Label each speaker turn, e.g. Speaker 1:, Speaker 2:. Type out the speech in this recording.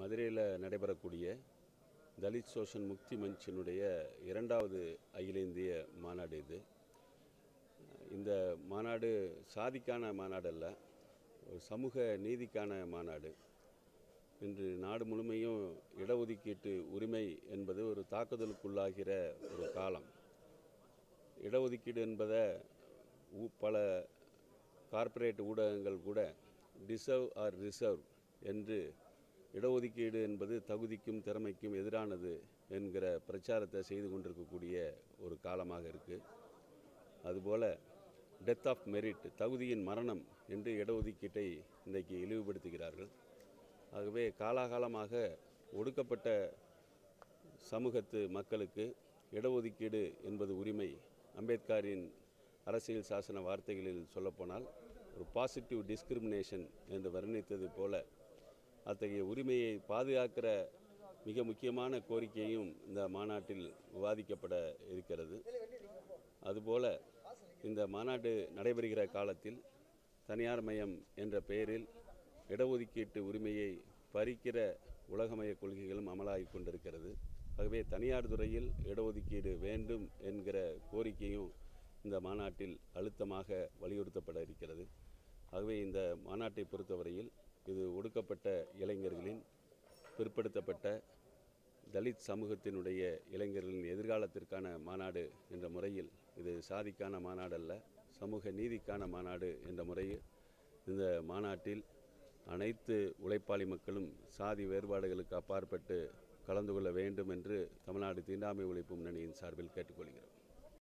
Speaker 1: மதுரையில் நடைபெறக்கூடிய தலித் சோஷன் முக்தி மஞ்சினுடைய இரண்டாவது அகில இந்திய மாநாடு இது இந்த மாநாடு சாதிக்கான மாநாடு அல்ல ஒரு சமூக நீதிக்கான மாநாடு இன்று நாடு முழுமையும் இடஒதுக்கீட்டு உரிமை என்பது ஒரு தாக்குதலுக்குள்ளாகிற ஒரு காலம் இடஒதுக்கீடு என்பதை ஊ- பல கார்ப்பரேட் ஊடகங்கள் கூட டிசர்வ் ஆர் ரிசர்வ் என்று இடஒதுக்கீடு என்பது தகுதிக்கும் திறமைக்கும் எதிரானது என்கிற பிரச்சாரத்தை செய்து கொண்டிருக்கக்கூடிய ஒரு காலமாக இருக்குது அதுபோல் டெத் ஆஃப் மெரிட் தகுதியின் மரணம் என்று இடஒதுக்கீட்டை இன்றைக்கு இழிவுபடுத்துகிறார்கள் ஆகவே காலாகாலமாக ஒடுக்கப்பட்ட சமூகத்து மக்களுக்கு இடஒதுக்கீடு என்பது உரிமை அம்பேத்கரின் அரசியல் சாசன வார்த்தைகளில் சொல்லப்போனால் ஒரு பாசிட்டிவ் டிஸ்கிரிமினேஷன் என்று வர்ணித்தது போல அத்தகைய உரிமையை பாதுகாக்கிற மிக முக்கியமான கோரிக்கையும் இந்த மாநாட்டில் விவாதிக்கப்பட இருக்கிறது அதுபோல இந்த மாநாடு நடைபெறுகிற காலத்தில் தனியார் மயம் என்ற பெயரில் இடஒதுக்கீட்டு உரிமையை பறிக்கிற உலகமய கொள்கைகளும் அமலாகிக் கொண்டிருக்கிறது ஆகவே தனியார் துறையில் இடஒதுக்கீடு வேண்டும் என்கிற கோரிக்கையும் இந்த மாநாட்டில் அழுத்தமாக வலியுறுத்தப்பட இருக்கிறது ஆகவே இந்த மாநாட்டை பொறுத்தவரையில் இது ஒடுக்கப்பட்ட இளைஞர்களின் பிற்படுத்தப்பட்ட தலித் சமூகத்தினுடைய இளைஞர்களின் எதிர்காலத்திற்கான மாநாடு என்ற முறையில் இது சாதிக்கான மாநாடு அல்ல சமூக நீதிக்கான மாநாடு என்ற முறையில் இந்த மாநாட்டில் அனைத்து உழைப்பாளி மக்களும் சாதி வேறுபாடுகளுக்கு அப்பாற்பட்டு கலந்து கொள்ள வேண்டும் என்று தமிழ்நாடு தீண்டாமை ஒழிப்பு முன்னணியின் சார்பில் கேட்டுக்கொள்கிறோம்